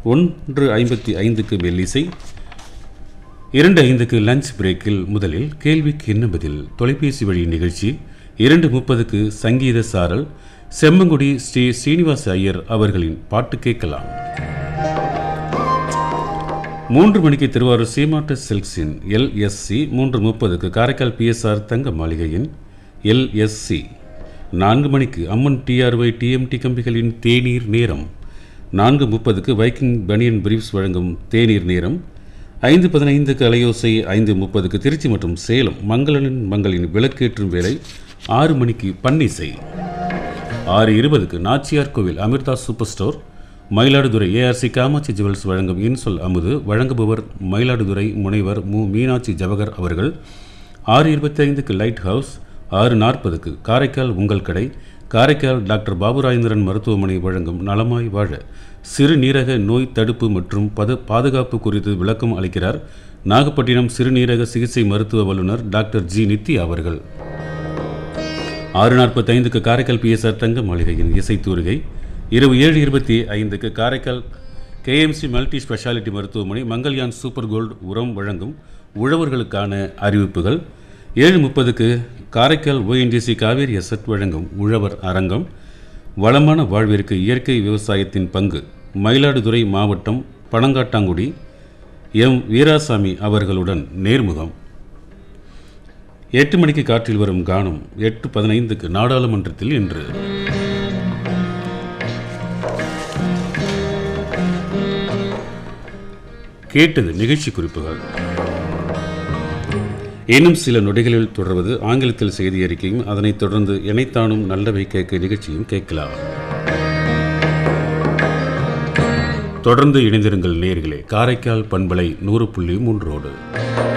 ஒன்று ஐம்பத்தி ஐந்துக்கு மெல்லிசை இரண்டு ஐந்துக்கு லஞ்ச் பிரேக்கில் முதலில் கேள்விக்கு என்ன பதில் தொலைபேசி வழி நிகழ்ச்சி இரண்டு முப்பதுக்கு சங்கீத சாரல் செம்மங்குடி ஸ்ரீ சீனிவாச ஐயர் அவர்களின் பாட்டு கேட்கலாம் மூன்று மணிக்கு திருவாரூர் சீமாட்ட சில்க்ஸின் எல்எஸ்சி மூன்று முப்பதுக்கு காரைக்கால் பிஎஸ்ஆர் தங்க மாளிகையின் எல்எஸ்சி நான்கு மணிக்கு அம்மன் டிஆர்ஒய் டிஎம்டி கம்பிகளின் தேநீர் நேரம் நான்கு முப்பதுக்கு வைக்கிங் பனியன் பிரீஃப்ஸ் வழங்கும் தேநீர் நேரம் ஐந்து பதினைந்துக்கு அலையோசை ஐந்து முப்பதுக்கு திருச்சி மற்றும் சேலம் மங்களனின் மங்களின் விளக்கேற்றும் வேலை ஆறு மணிக்கு பன்னிசை ஆறு இருபதுக்கு Nachiyar Kovil Amrita super store Mayiladuthurai ARC Kamatchi jewels வழங்கும் இன்சொல் அமுது வழங்குபவர் மயிலாடுதுறை முனைவர் மு மீனாட்சி ஜவகர் அவர்கள் ஆறு இருபத்தி ஐந்துக்கு லைட் ஹவுஸ் ஆறு நாற்பதுக்கு காரைக்கால் உங்கள் கடை காரைக்கால் டாக்டர் பாபுராயேந்திரன் மருத்துவமனை வழங்கும் நலமாய் வாழ சிறுநீரக நோய் தடுப்பு மற்றும் பத பாதுகாப்பு குறித்து விளக்கம் அளிக்கிறார் நாகப்பட்டினம் சிறுநீரக சிகிச்சை மருத்துவ வல்லுநர் டாக்டர் ஜி நித்தி அவர்கள் ஆறு நாற்பத்தைந்துக்கு காரைக்கால் பிஎஸ்ஆர் தங்க மாளிகையின் இசைத்தூரிகை இரவு ஏழு இருபத்தி ஐந்துக்கு காரைக்கால் கேஎம்சி மல்டி ஸ்பெஷாலிட்டி மருத்துவமனை மங்கல்யான் சூப்பர் கோல்டு உரம் வழங்கும் உழவர்களுக்கான அறிவிப்புகள் ஏழு முப்பதுக்கு காரைக்கால் ஓஎன்டிசி காவேரி எசட் வழங்கும் உழவர் அரங்கம் வளமான வாழ்விற்கு இயற்கை விவசாயத்தின் பங்கு மயிலாடுதுறை மாவட்டம் பனங்காட்டாங்குடி எம் வீராசாமி அவர்களுடன் நேர்முகம் எட்டு மணிக்கு காற்றில் வரும் கானம் எட்டு பதினைந்துக்கு நாடாளுமன்றத்தில் இன்று கேட்டது நிகழ்ச்சி குறிப்புகள் இன்னும் சில நொடிகளில் தொடர்வது ஆங்கிலத்தில் செய்தி அறிக்கையும் அதனைத் தொடர்ந்து இணைத்தானும் நல்லவை கேட்க நிகழ்ச்சியும் கேட்கலாம் தொடர்ந்து இணைந்திருங்கள் நேர்களே காரைக்கால் பண்பலை நூறு புள்ளி மூன்றோடு